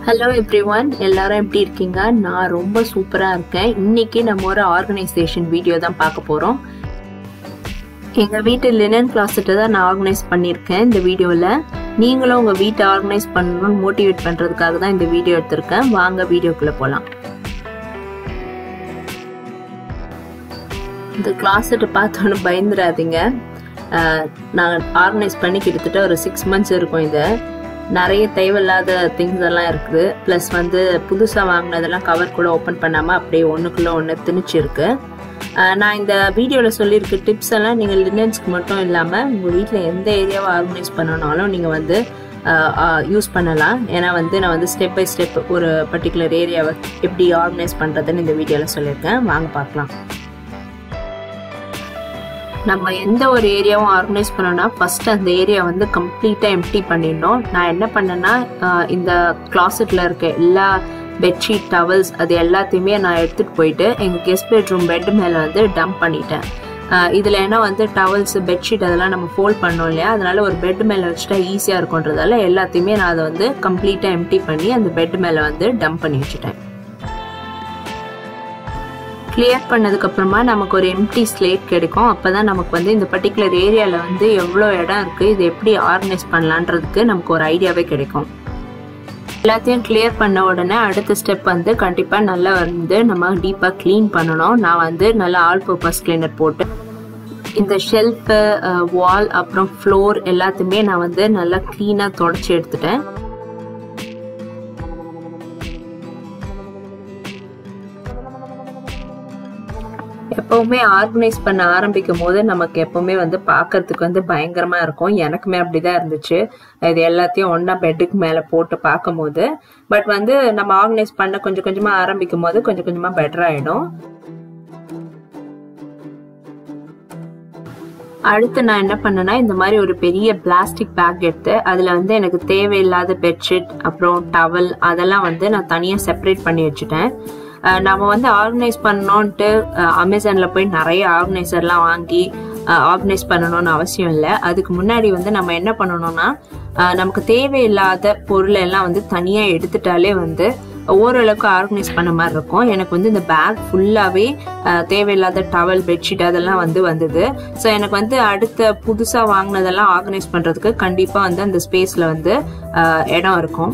hello every one எல்லாரும் எப்படி இருக்கீங்க நான் ரொம்ப சூப்பராக இருக்கேன் இன்னைக்கு நம்ம ஒரு ஆர்கனைசேஷன் வீடியோ தான் பார்க்க போகிறோம் எங்கள் வீட்டு லினன் கிளாஸெட்டை தான் நான் ஆர்கனைஸ் பண்ணியிருக்கேன் இந்த வீடியோவில் நீங்களும் உங்கள் வீட்டை ஆர்கனைஸ் பண்ணணும்னு மோட்டிவேட் பண்ணுறதுக்காக தான் இந்த வீடியோ எடுத்திருக்கேன் வாங்க வீடியோக்குள்ளே போகலாம் இந்த கிளாஸெட்டை பார்த்தோன்னு பயந்துடாதீங்க நான் ஆர்கனைஸ் பண்ணி கிட்டத்தட்ட ஒரு சிக்ஸ் மந்த்ஸ் இருக்கும் இதை நிறைய தேவையில்லாத திங்ஸ் எல்லாம் இருக்குது ப்ளஸ் வந்து புதுசாக வாங்கினதெல்லாம் கவர் கூட ஓப்பன் பண்ணாமல் அப்படியே ஒன்றுக்குள்ளே ஒன்று திணிச்சிருக்கு நான் இந்த வீடியோவில் சொல்லியிருக்க டிப்ஸ் எல்லாம் நீங்கள் லினன்ஸ்க்கு மட்டும் இல்லாமல் உங்கள் வீட்டில் எந்த ஏரியாவை ஆர்கனைஸ் பண்ணனாலும் நீங்கள் வந்து யூஸ் பண்ணலாம் ஏன்னா வந்து நான் வந்து ஸ்டெப் பை ஸ்டெப் ஒரு பர்டிகுலர் ஏரியாவை எப்படி ஆர்கனைஸ் பண்ணுறதுன்னு இந்த வீடியோவில் சொல்லியிருக்கேன் வாங்க பார்க்கலாம் நம்ம எந்த ஒரு ஏரியாவும் ஆர்கனைஸ் பண்ணோம்னா ஃபர்ஸ்ட் அந்த ஏரியா வந்து கம்ப்ளீட்டாக எம்டி பண்ணிடணும் நான் என்ன பண்ணேன்னா இந்த கிளாசெட்டில் இருக்க எல்லா பெட்ஷீட் டவல்ஸ் அது எல்லாத்தையுமே நான் எடுத்துகிட்டு போயிட்டு எங்கள் கெஸ்ட் பெட்ரூம் பெட் மேலே வந்து டம்ப் பண்ணிட்டேன் இதில் ஏன்னா வந்து டவல்ஸ் பெட்ஷீட் அதெல்லாம் நம்ம ஃபோல்ட் பண்ணோம் இல்லையா அதனால ஒரு பெட் மேலே வச்சுட்டா ஈஸியாக இருக்குன்றதால எல்லாத்தையுமே நான் அதை வந்து கம்ப்ளீட்டாக எம்டி பண்ணி அந்த பெட் மேலே வந்து டம்ப் பண்ணி வச்சுட்டேன் கிளியர் பண்ணதுக்கப்புறமா நமக்கு ஒரு எம்டி ஸ்லேட் கிடைக்கும் அப்போ தான் நமக்கு வந்து இந்த பர்டிகுலர் ஏரியாவில் வந்து எவ்வளோ இடம் இருக்குது இது எப்படி ஆர்கனைஸ் பண்ணலான்றதுக்கு நமக்கு ஒரு ஐடியாவே கிடைக்கும் எல்லாத்தையும் கிளியர் பண்ண உடனே அடுத்த ஸ்டெப் வந்து கண்டிப்பாக நல்லா வந்து நம்ம டீப்பாக க்ளீன் பண்ணணும் நான் வந்து நல்லா ஆல் பர்பஸ் கிளீனர் போட்டு இந்த ஷெல்ஃபு வால் அப்புறம் ஃப்ளோர் எல்லாத்தையுமே நான் வந்து நல்லா க்ளீனாக தொடச்சி எடுத்துட்டேன் எப்பவுமே ஆர்கனைஸ் பண்ண ஆரம்பிக்கும் போது நமக்கு எப்பவுமே வந்து பார்க்கறதுக்கு வந்து பயங்கரமா இருக்கும் எனக்குமே அப்படிதான் இருந்துச்சு இது எல்லாத்தையும் ஒன்னா பெட்டுக்கு மேல போட்டு பார்க்கும் போது பட் வந்து நம்ம ஆர்கனைஸ் பண்ண கொஞ்சம் கொஞ்சமா ஆரம்பிக்கும் போது கொஞ்சம் கொஞ்சமா பெட்டர் ஆயிடும் அடுத்து நான் என்ன பண்ணேன்னா இந்த மாதிரி ஒரு பெரிய பிளாஸ்டிக் பேக் எடுத்து அதில் வந்து எனக்கு தேவையில்லாத பெட்ஷீட் அப்புறம் டவல் அதெல்லாம் வந்து நான் தனியாக செப்பரேட் பண்ணி வச்சுட்டேன் நம்ம வந்து ஆர்கனைஸ் பண்ணோன்ட்டு அமேசானில் போய் நிறைய ஆர்கனைசர்லாம் வாங்கி ஆர்கனைஸ் பண்ணணும்னு அவசியம் இல்லை அதுக்கு முன்னாடி வந்து நம்ம என்ன பண்ணணும்னா நமக்கு தேவையில்லாத பொருளை எல்லாம் வந்து தனியாக எடுத்துட்டாலே வந்து ஓரளவுக்கு ஆர்கனைஸ் பண்ண மாதிரி இருக்கும் எனக்கு வந்து இந்த பேக் ஃபுல்லாகவே தேவையில்லாத டவல் பெட்ஷீட் அதெல்லாம் வந்து வந்தது ஸோ எனக்கு வந்து அடுத்த புதுசாக வாங்கினதெல்லாம் ஆர்கனைஸ் பண்ணுறதுக்கு கண்டிப்பாக வந்து அந்த ஸ்பேஸில் வந்து இடம் இருக்கும்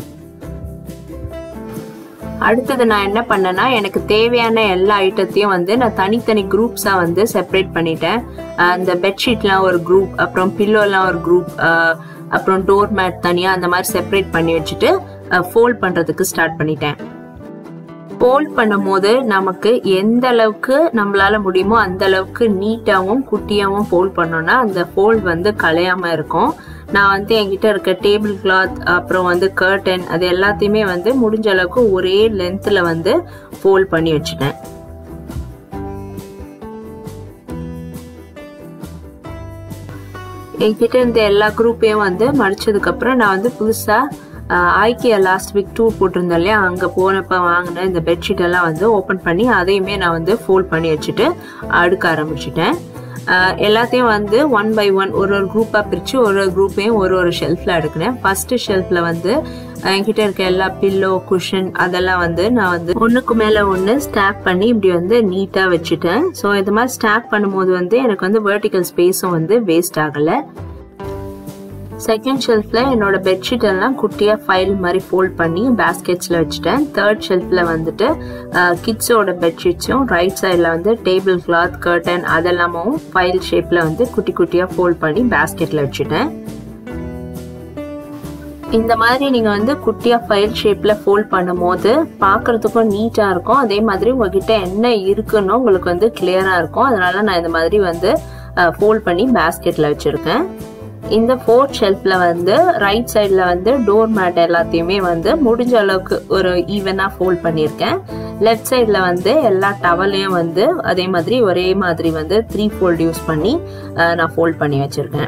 அடுத்தது நான் என்ன பண்ணேன்னா எனக்கு தேவையான எல்லா ஐட்டத்தையும் வந்து நான் தனித்தனி குரூப்ஸாக வந்து செப்பரேட் பண்ணிட்டேன் இந்த பெட்ஷீட்லாம் ஒரு குரூப் அப்புறம் பில்லோலாம் ஒரு குரூப் அப்புறம் டோர் மேட் தனியாக அந்த மாதிரி செப்பரேட் பண்ணி வச்சுட்டு ஃபோல்ட் பண்ணுறதுக்கு ஸ்டார்ட் பண்ணிட்டேன் ஃபோல்ட் பண்ணும் போது நமக்கு எந்த அளவுக்கு நம்மளால முடியுமோ அந்த அளவுக்கு நீட்டாகவும் குட்டியாகவும் ஃபோல்ட் பண்ணோம்னா அந்த ஃபோல்ட் வந்து கலையாம இருக்கும் நான் வந்து என்கிட்ட இருக்க டேபிள் கிளாத் அப்புறம் வந்து கர்டன் அது எல்லாத்தையுமே வந்து முடிஞ்ச அளவுக்கு ஒரே லென்த்தில் வந்து ஃபோல்ட் பண்ணி வச்சுட்டேன் என்கிட்ட இருந்த எல்லா குரூப்பையும் வந்து மடிச்சதுக்கு அப்புறம் நான் வந்து புதுசாக ஐக்கியா லாஸ்ட் வீக் டூர் போட்டிருந்தேன் இல்லையா அங்கே போனப்போ வாங்கின இந்த பெட்ஷீட் எல்லாம் வந்து ஓப்பன் பண்ணி அதையுமே நான் வந்து ஃபோல்ட் பண்ணி வச்சுட்டு அடுக்க ஆரம்பிச்சிட்டேன் எல்லாத்தையும் வந்து ஒன் பை ஒன் ஒரு ஒரு குரூப்பாக பிரித்து ஒரு ஒரு குரூப்பையும் ஒரு ஒரு ஷெல்ஃபில் அடுக்கினேன் ஃபஸ்ட்டு ஷெல்ஃபில் வந்து என்கிட்ட இருக்க எல்லா பில்லோ குஷன் அதெல்லாம் வந்து நான் வந்து ஒன்றுக்கு மேலே ஒன்று ஸ்டாக் பண்ணி இப்படி வந்து நீட்டாக வச்சுட்டேன் ஸோ இது மாதிரி ஸ்டாக் பண்ணும்போது வந்து எனக்கு வந்து வேர்ட்டிக்கல் ஸ்பேஸும் வந்து வேஸ்ட் ஆகலை செகண்ட் ஷெல்ஃபில் என்னோட பெட்ஷீட் எல்லாம் குட்டியாக ஃபைல் மாதிரி ஃபோல்ட் பண்ணி பேஸ்கெட்ஸில் வச்சுட்டேன் தேர்ட் ஷெல்ஃபில் வந்துட்டு கிட்ஸோட பெட்ஷீட்ஸும் ரைட் சைடில் வந்து டேபிள் கிளாத் கர்டன் அதெல்லாமும் ஃபைல் ஷேப்பில் வந்து குட்டி குட்டியாக ஃபோல்ட் பண்ணி பேஸ்கெட்டில் வச்சுட்டேன் இந்த மாதிரி நீங்கள் வந்து குட்டியாக ஃபைல் ஷேப்பில் ஃபோல்ட் பண்ணும்போது பார்க்குறதுக்கும் நீட்டாக இருக்கும் அதே மாதிரி உங்ககிட்ட என்ன இருக்குன்னு உங்களுக்கு வந்து கிளியராக இருக்கும் அதனால நான் இந்த மாதிரி வந்து ஃபோல்ட் பண்ணி பேஸ்கெட்டில் வச்சுருக்கேன் இந்த ஃபோர்த் ஷெல்ஃபில் வந்து ரைட் சைடில் வந்து டோர் மேட் எல்லாத்தையுமே வந்து முடிஞ்ச அளவுக்கு ஒரு ஈவனாக ஃபோல்ட் பண்ணியிருக்கேன் லெஃப்ட் சைடில் வந்து எல்லா டவலையும் வந்து அதே மாதிரி ஒரே மாதிரி வந்து த்ரீ ஃபோல்ட் யூஸ் பண்ணி நான் ஃபோல்ட் பண்ணி வச்சுருக்கேன்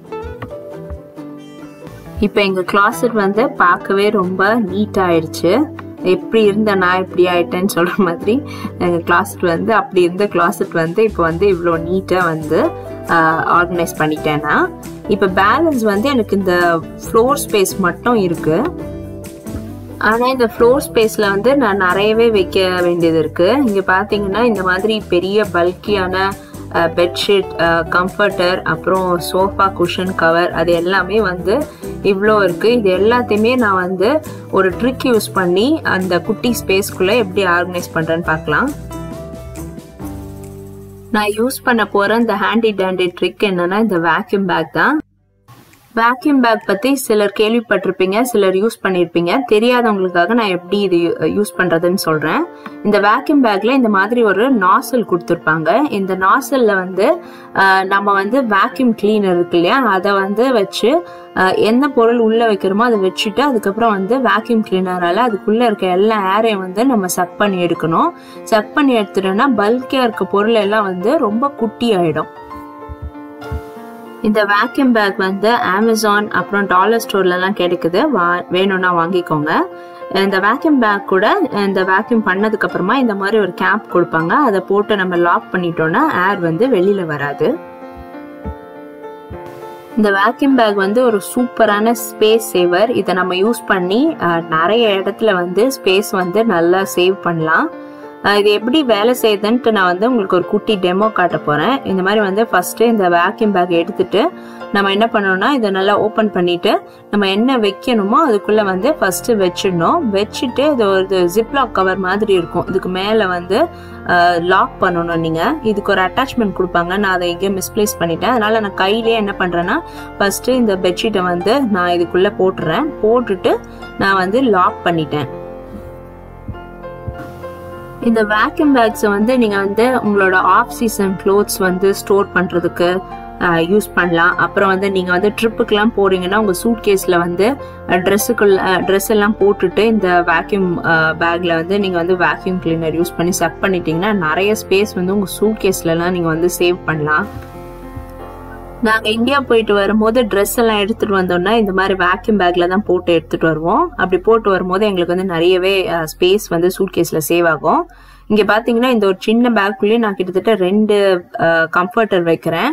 இப்போ எங்கள் கிளாஸட் வந்து பார்க்கவே ரொம்ப நீட் ஆயிடுச்சு எப்படி இருந்த நான் இப்படி ஆயிட்டேன்னு சொல்கிற மாதிரி எங்கள் கிளாஸட் வந்து அப்படி இருந்த கிளாஸட் வந்து இப்போ வந்து இவ்வளோ நீட்டாக வந்து ஆர்கனைஸ் பண்ணிட்டேன்னா இப்போ பேலன்ஸ் வந்து எனக்கு இந்த ஃப்ளோர் ஸ்பேஸ் மட்டும் இருக்குது ஆனால் இந்த ஃப்ளோர் ஸ்பேஸில் வந்து நான் நிறையவே வைக்க வேண்டியது இருக்குது இங்கே பார்த்தீங்கன்னா இந்த மாதிரி பெரிய பல்கியான பெட்ஷீட் கம்ஃபர்டர் அப்புறம் சோஃபா குஷன் கவர் அது எல்லாமே வந்து இவ்வளோ இருக்குது இது எல்லாத்தையுமே நான் வந்து ஒரு ட்ரிக் யூஸ் பண்ணி அந்த குட்டி ஸ்பேஸ்க்குள்ளே எப்படி ஆர்கனைஸ் பண்ணுறேன்னு பார்க்கலாம் நான் யூஸ் பண்ண போகிற இந்த ஹேண்டி டேண்டி ட்ரிக் என்னன்னா இந்த வேக்யூம் பேக் தான் வேக்யூம் பேக் பற்றி சிலர் கேள்விப்பட்டிருப்பீங்க சிலர் யூஸ் பண்ணியிருப்பீங்க தெரியாதவங்களுக்காக நான் எப்படி இது யூஸ் பண்ணுறதுன்னு சொல்கிறேன் இந்த வேக்யூம் பேக்கில் இந்த மாதிரி ஒரு நாசல் கொடுத்துருப்பாங்க இந்த நாசலில் வந்து நம்ம வந்து வேக்யூம் கிளீனர் இருக்கு இல்லையா அதை வந்து வச்சு எந்த பொருள் உள்ளே வைக்கிறோமோ அதை வச்சுட்டு அதுக்கப்புறம் வந்து வேக்யூம் கிளீனரால் அதுக்குள்ளே இருக்க எல்லா ஏரையும் வந்து நம்ம சக் பண்ணி எடுக்கணும் சக் பண்ணி எடுத்துட்டோம்னா பல்கியாக இருக்க பொருள் எல்லாம் வந்து ரொம்ப குட்டி ஆகிடும் இந்த வேக்யூம் பேக் வந்து அமேசான் அப்புறம் டாலர் ஸ்டோர்லலாம் கிடைக்குது வா வேணும்னா வாங்கிக்கோங்க இந்த வேக்யூம் பேக் கூட இந்த வேக்யூம் பண்ணதுக்கு அப்புறமா இந்த மாதிரி ஒரு கேப் கொடுப்பாங்க அதை போட்டு நம்ம லாக் பண்ணிட்டோம்னா ஏர் வந்து வெளியில வராது இந்த வேக்யூம் பேக் வந்து ஒரு சூப்பரான ஸ்பேஸ் சேவர் இதை நம்ம யூஸ் பண்ணி நிறைய இடத்துல வந்து ஸ்பேஸ் வந்து நல்லா சேவ் பண்ணலாம் இது எப்படி வேலை செய்யுதுன்ட்டு நான் வந்து உங்களுக்கு ஒரு குட்டி டெமோ காட்ட போகிறேன் இந்த மாதிரி வந்து ஃபஸ்ட்டு இந்த வேக்யூம் பேக் எடுத்துட்டு நம்ம என்ன பண்ணோம்னா இதை நல்லா ஓப்பன் பண்ணிட்டு நம்ம என்ன வைக்கணுமோ அதுக்குள்ளே வந்து ஃபஸ்ட்டு வச்சிடணும் வச்சுட்டு இது ஒரு ஜிப்லாக் கவர் மாதிரி இருக்கும் இதுக்கு மேலே வந்து லாக் பண்ணணும் நீங்கள் இதுக்கு ஒரு அட்டாச்மெண்ட் கொடுப்பாங்க நான் அதை எங்கேயும் மிஸ்பிளேஸ் பண்ணிட்டேன் அதனால் நான் கையிலே என்ன பண்ணுறேன்னா ஃபஸ்ட்டு இந்த பெட்ஷீட்டை வந்து நான் இதுக்குள்ளே போட்டுறேன் போட்டுட்டு நான் வந்து லாக் பண்ணிட்டேன் இந்த வேக்யூம் பேக்ஸை வந்து நீங்கள் வந்து உங்களோட ஆஃப் சீசன் க்ளோத்ஸ் வந்து ஸ்டோர் பண்ணுறதுக்கு யூஸ் பண்ணலாம் அப்புறம் வந்து நீங்கள் வந்து ட்ரிப்புக்கெலாம் போகிறீங்கன்னா உங்கள் சூட் கேஸில் வந்து ட்ரெஸ்ஸுக்குள்ள ட்ரெஸ் எல்லாம் போட்டுட்டு இந்த வேக்யூம் பேக்கில் வந்து நீங்கள் வந்து வேக்யூம் கிளீனர் யூஸ் பண்ணி சக் பண்ணிட்டீங்கன்னா நிறைய ஸ்பேஸ் வந்து உங்கள் சூட் கேஸ்லலாம் நீங்கள் வந்து சேவ் பண்ணலாம் நாங்கள் இந்தியா போயிட்டு வரும்போது ட்ரெஸ் எல்லாம் எடுத்துகிட்டு வந்தோம்னா இந்த மாதிரி வேக்யூம் பேக்கில் தான் போட்டு எடுத்துகிட்டு வருவோம் அப்படி போட்டு வரும்போது எங்களுக்கு வந்து நிறையவே ஸ்பேஸ் வந்து சூட் கேஸில் சேவ் ஆகும் இங்கே பார்த்தீங்கன்னா இந்த ஒரு சின்ன பேக்குள்ளேயே நான் கிட்டத்தட்ட ரெண்டு கம்ஃபர்டர் வைக்கிறேன்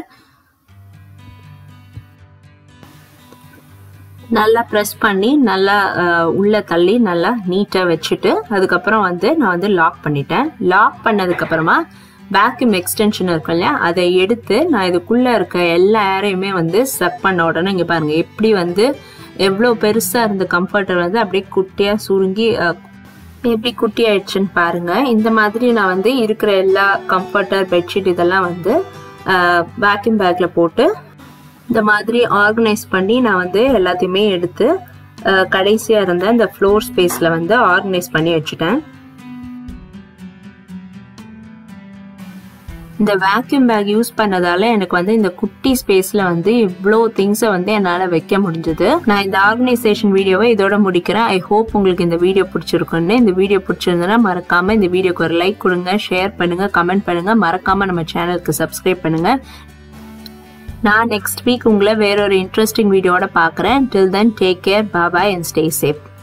நல்லா ப்ரெஸ் பண்ணி நல்லா உள்ள தள்ளி நல்லா நீட்டாக வச்சுட்டு அதுக்கப்புறம் வந்து நான் வந்து லாக் பண்ணிட்டேன் லாக் பண்ணதுக்கப்புறமா வேக்யூம் எக்ஸ்டென்ஷன் இருக்கும் இல்லையா அதை எடுத்து நான் இதுக்குள்ளே இருக்க எல்லா ஏரையுமே வந்து சக் பண்ண உடனே இங்கே பாருங்கள் எப்படி வந்து எவ்வளோ பெருசாக இருந்த கம்ஃபர்டர் வந்து அப்படியே குட்டியாக சுருங்கி எப்படி குட்டி ஆயிடுச்சுன்னு பாருங்கள் இந்த மாதிரி நான் வந்து இருக்கிற எல்லா கம்ஃபர்டர் பெட்ஷீட் இதெல்லாம் வந்து வேக்யூம் பேக்கில் போட்டு இந்த மாதிரி ஆர்கனைஸ் பண்ணி நான் வந்து எல்லாத்தையுமே எடுத்து கடைசியாக இருந்த இந்த ஃப்ளோர் ஸ்பேஸில் வந்து ஆர்கனைஸ் பண்ணி வச்சுட்டேன் இந்த வேக்யூம் பேக் யூஸ் பண்ணதால எனக்கு வந்து இந்த குட்டி ஸ்பேஸ்ல வந்து இவ்வளோ திங்ஸை வந்து என்னால் வைக்க முடிஞ்சது நான் இந்த ஆர்கனைசேஷன் வீடியோவை இதோட முடிக்கிறேன் ஐ ஹோப் உங்களுக்கு இந்த வீடியோ பிடிச்சிருக்குன்னு இந்த வீடியோ பிடிச்சிருந்ததுன்னா மறக்காம இந்த வீடியோக்கு ஒரு லைக் கொடுங்க ஷேர் பண்ணுங்க கமெண்ட் பண்ணுங்க மறக்காம நம்ம சேனலுக்கு சப்ஸ்கிரைப் பண்ணுங்க நான் நெக்ஸ்ட் வீக் உங்களை வேறொரு இன்ட்ரெஸ்டிங் வீடியோட பார்க்குறேன் till then take care bye bye and stay safe